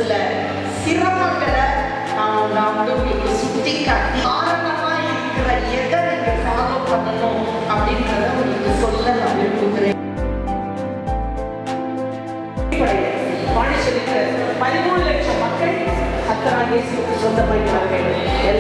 சில சிரமங்களை நான் நான் வந்து உங்களுக்கு சுட்டி காட்டி காரணமா இருக்கிற எதை நீங்க ஃபாலோ பண்ணணும் அப்படின்றத உங்களுக்கு சொல்ல நான் விரும்புகிறேன் பாண்டிச்சேரிக்கு பதிமூணு லட்சம் மக்கள் அத்தராகேசுக்கு சொந்தமாகிறார்கள் எல்லா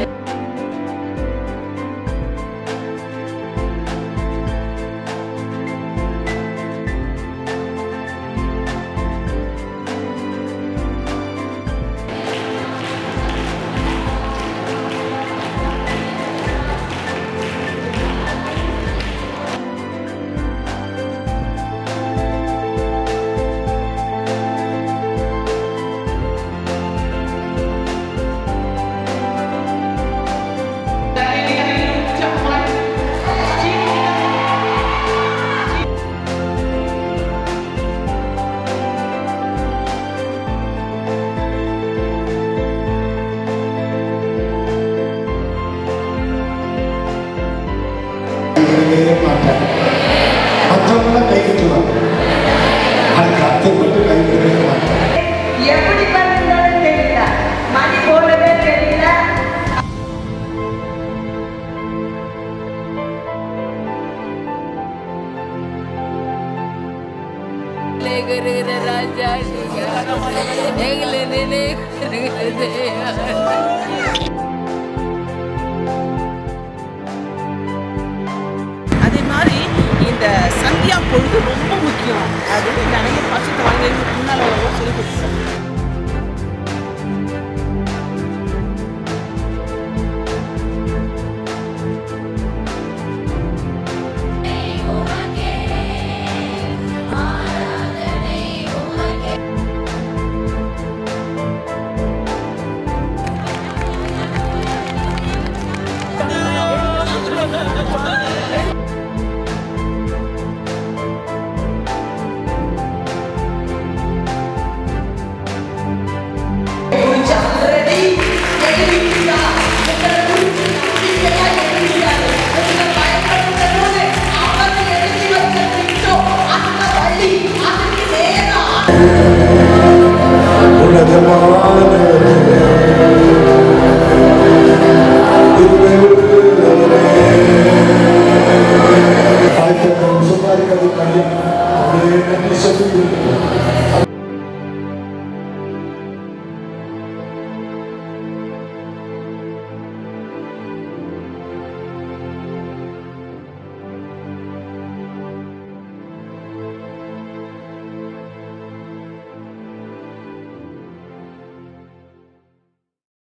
கைவிடவே மாட்டார் மற்றவங்கள கைவிட்டுவாங்க அது கத்தர் மட்டும் கைவிடவே மாட்டார் எப்படி இருந்தாலும் தெரியல மணி போடவே தெரியல லேகருகிற ராஜா எங்களை நினைக்கிறது அதே மாதிரி இந்த சந்தியா பொழுது ரொம்ப முக்கியம் அது நிறைய பசங்க வாழ்க்கை முன்னால் சொல்லி கொடுத்துருக்காங்க